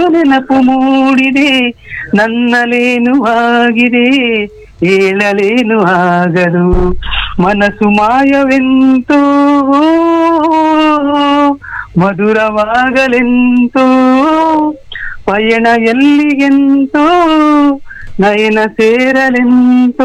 ನೆನಪು ಮೂಡಿದೆ ನನ್ನಲೇನು ಆಗಿದೆ ಹೇಳಲೇನು ಆಗದು ಮನಸ್ಸು ಮಾಯವೆಂತೋ ಮಧುರವಾಗಲೆಂತೋ ಪಯಣ ಎಲ್ಲಿಗೆಂತೋ ನಯನ ಸೇರಲೆಂತೋ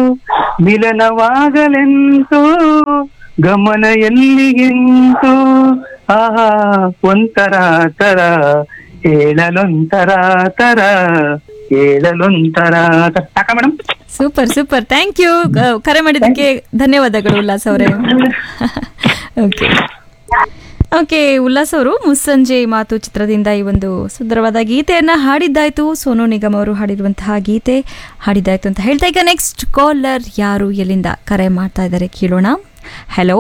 ಮಿಲನವಾಗಲೆಂತೋ ಗಮನ ಎಲ್ಲಿಗೆಂತೋ ಆಹಾ ಒಂಥರ ತರ ಹೇಳಲೊಂಥರ ತರ ಹೇಳಲೊಂಥರ ತರ ಸಾಕ madam super super thank you ಕರೆ ಮಾಡಿದ್ದಕ್ಕೆ ಧನ್ಯವಾದಗಳು ಉಲ್ಲಾಸ್ ಅವರೇ ಓಕೆ ಓಕೆ ಉಲ್ಲಾಸ್ ಅವರು ಮುಸ್ಸಂಜೆ ಮಾತು ಚಿತ್ರದಿಂದ ಈ ಒಂದು ಸುಂದರವಾದ ಗೀತೆಯನ್ನ ಹಾಡಿದ್ದಾಯ್ತು ಸೋನು ನಿಗಮ್ ಅವರು ಹಾಡಿರುವಂತಹ ಗೀತೆ ಹಾಡಿದ್ದಾಯ್ತು ಅಂತ ಹೇಳ್ತಾ ಈಗ ನೆಕ್ಸ್ಟ್ ಕಾಲರ್ ಯಾರು ಎಲ್ಲಿಂದ ಕರೆ ಮಾಡ್ತಾ ಇದ್ದಾರೆ ಕೇಳೋಣ ಹಲೋ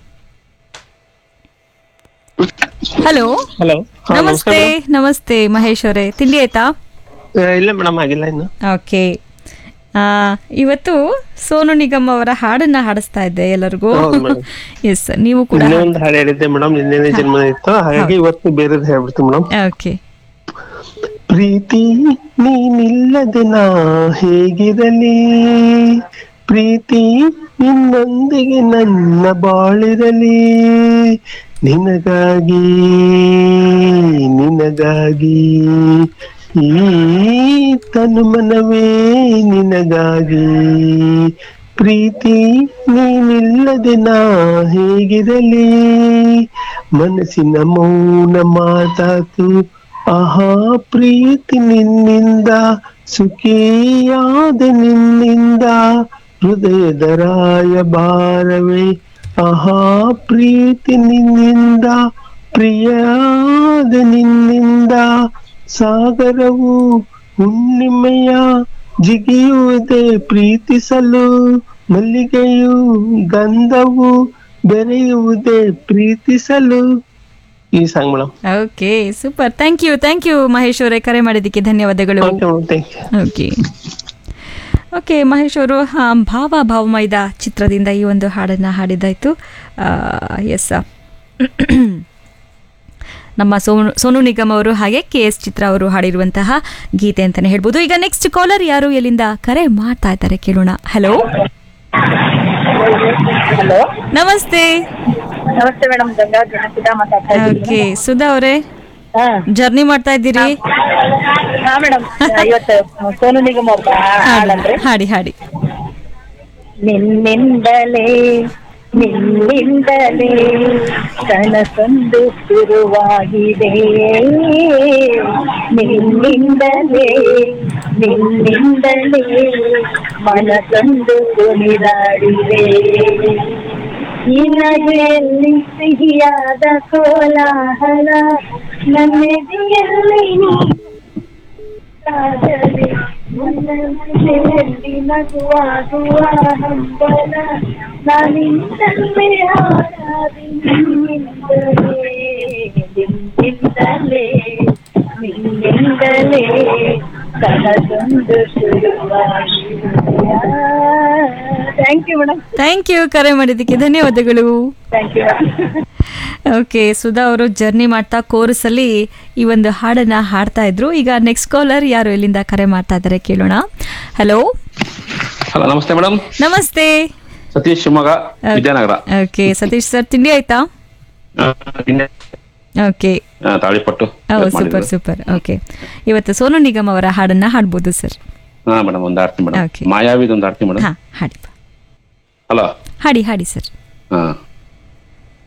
ಹಲೋ ಹಲೋ ನಮಸ್ತೆ ನಮಸ್ತೆ ಮಹೇಶ್ ಅವರೇ ತಿಂಡಿ ಆಯ್ತಾ ಇಲ್ಲ ಮೇಡಮ್ ಆಗಿಲ್ಲ ಇನ್ನು ಓಕೆ ಆ, ಇವತ್ತು ಸೋನು ನಿಗಮ್ ಅವರ ಹಾಡನ್ನ ಹಾಡಿಸ್ತಾ ಇದ್ದೆ ಎಲ್ಲರಿಗೂ ಹೌದು madam. ಎಸ್ ನೀವು ಕೂಡ ಇನ್ನೇ ಒಂದು ಹಾಡು ಹೇಳಿದ್ದೆ ಮೇಡಮ್ ನಿನ್ನೆನೆ ಜನ್ಮ ಇತ್ತು ಹಾಗಾಗಿ ಇವತ್ತು ಬೇರೆದ್ ಹೇಳ್ಬಿಡ್ತೀನಿ ಮೇಡಮ್ ಓಕೆ ಪ್ರೀತಿ ನೀನಿಲ್ಲದೆ ನಾ ಹೇಗಿರಲಿ ಪ್ರೀತಿ ನಿನ್ನೊಂದಿಗೆ ನನ್ನ ಬಾಳಿರಲಿ ನಿನಗಾಗಿ ನಿನಗಾಗಿ ಈ ತನುಮನವೇ ನಿನಗಾಗಿ ಪ್ರೀತಿ ನೀನಿಲ್ಲದೆ ನಾ ಹೇಗಿರಲಿ ಮನಸ್ಸಿನ ಮೌನ ಮಾತಾತು ಆಹಾ ಪ್ರೀತಿ ನಿನ್ನಿಂದ ಸುಖಿಯಾದ ನಿನ್ನಿಂದ ಹೃದಯದ ರಾಯಭಾರವೇ ಆಹಾ ಪ್ರೀತಿ ನಿನ್ನಿಂದ ಪ್ರಿಯಾದ ನಿನ್ನಿಂದ ಸಾಗರವು ಹುಣ್ಣಿಮೆಯ ಜಿಗಿಯುವುದೇ ಪ್ರೀತಿಸಲು ಮಲ್ಲಿಗೆಯು ಗಂಧವು ಬೆರೆಯುವುದೇ ಪ್ರೀತಿಸಲು ಈ song madam okay super thank you thank you Mahesh ಅವರೇ ಕರೆ ಮಾಡಿದ್ದಕ್ಕೆ ಧನ್ಯವಾದಗಳು okay madam thank you okay okay Mahesh ಅವರು ಹಾ, ಭಾವ ಭಾವಮೈದ ಚಿತ್ರದಿಂದ ಈ ಒಂದು ಹಾಡನ್ನು ಹಾಡಿದ್ದಾಯಿತು ಎಸ್ ನಮ್ಮ ಸೋನು ಸೋನು ನಿಗಮ್ ಅವರು ಹಾಗೆ ಕೆ ಎಸ್ ಚಿತ್ರ ಅವರು ಹಾಡಿರುವಂತಹ ಗೀತೆ ಅಂತಲೇ ಹೇಳ್ಬೋದು ಈಗ ನೆಕ್ಸ್ಟ್ ಕಾಲರ್ ಯಾರು ಎಲ್ಲಿಂದ ಕರೆ ಮಾಡ್ತಾ ಇದ್ದಾರೆ ಕೇಳೋಣ ಹಲೋ ಹಲೋ ನಮಸ್ತೆ ನಮಸ್ತೆ ಮೇಡಮ್ ಗಂಗಾವತಿ ಸುಧಾ ಮಾತಾಡ್ತಾ ಇದ್ದೀನಿ ಓಕೆ ಸುಧಾ ಅವರೇ ಹಾ ಜರ್ನಿ ಮಾಡ್ತಾ ಇದ್ದೀರಿ ಹಾ ಮೇಡಮ್ ಇವತ್ತು ಸೋನು ನಿಗಮ್ ಅವ್ರ ಹಾಡಲ್ರಿ ಹಾಡಿ ಹಾಡಿ ನಿನ್ನಿಂದಲೇ ನಿನ್ನಿಂದಲೇ ಕನಸೊಂದು ಶುರುವಾಗಿದೆ ನಿನ್ನಿಂದಲೇ ನಿನ್ನಿಂದಲೇ ಮನಸೊಂದು ಕುಣಿದಾಡಿದೆ ಈ ನಗೆಯಲ್ಲಿ ಸಿಹಿಯಾದ ಕೋಲಾಹಲ ನನ್ನೆದೆಯಲ್ಲಿ ನೀ ಕಾದಲಿ ನನ್ನ ಮನೆಯಲ್ಲಿ ನಗುವಾಗುವ ಹಂಬಲ ನಾನಿಂದಲೇ ಹಾಡಾದಿ ನಿನ್ನಿಂದಲೇ ನಿನ್ನಿಂದಲೇ ನಿನ್ನಿಂದಲೇ ಕನಸೊಂದು thank you madam thank you ಕರೆ ಮಾಡಿದ್ದಕ್ಕೆ ಧನ್ಯವಾದಗಳು ಥ್ಯಾಂಕ್ ಯು ಓಕೆ ಸುಧಾ ಅವರು ಜರ್ನಿ ಮಾಡ್ತಾ ಕೋರಸಲ್ಲಿ ಈ ಒಂದು ಹಾಡನ್ನ ಹಾಡ್ತಾ ಇದ್ರು ಈಗ ನೆಕ್ಸ್ಟ್ ಕಾಲರ್ ಯಾರು ಎಲ್ಲಿಂದ ಕರೆ ಮಾಡ್ತಾ ಇದ್ದಾರೆ ಕೇಳೋಣ ಹಲೋ ಹಲೋ ನಮಸ್ತೆ ಮೇಡಮ್ ನಮಸ್ತೆ ಸತೀಶ್ ಶಿವಮೊಗ್ಗ ವಿದ್ಯಾನಗರ ಓಕೆ ಸತೀಶ್ ಸರ್ ತಿಂಡಿ ಆಯ್ತಾ ಆ, ನಿನ್ನೆ, ಓಕೆ ಆ, ತಾಳಿಪಟ್ಟು ಓ ಸೂಪರ್ ಸೂಪರ್ ಓಕೆ ಇವತ್ತು ಸೋನು ನಿಗಮ್ ಅವರ ಹಾಡನ್ನ ಹಾಡ್ಬೋದು ಸರ್ ಹಾ ಮೇಡಮ್ ಒಂದು ಆಡ್ತೀನಿ Okay. ಮೇಡಮ್ ಮಾಯಾವಿದ ಒಂದು ಆಡ್ತೀನಿ ಮೇಡಮ್ ಹಾ ಹಾಡಿ ಹಲೋ ಹಾಡಿ ಹಾಡಿ ಸರ್ ಹಾ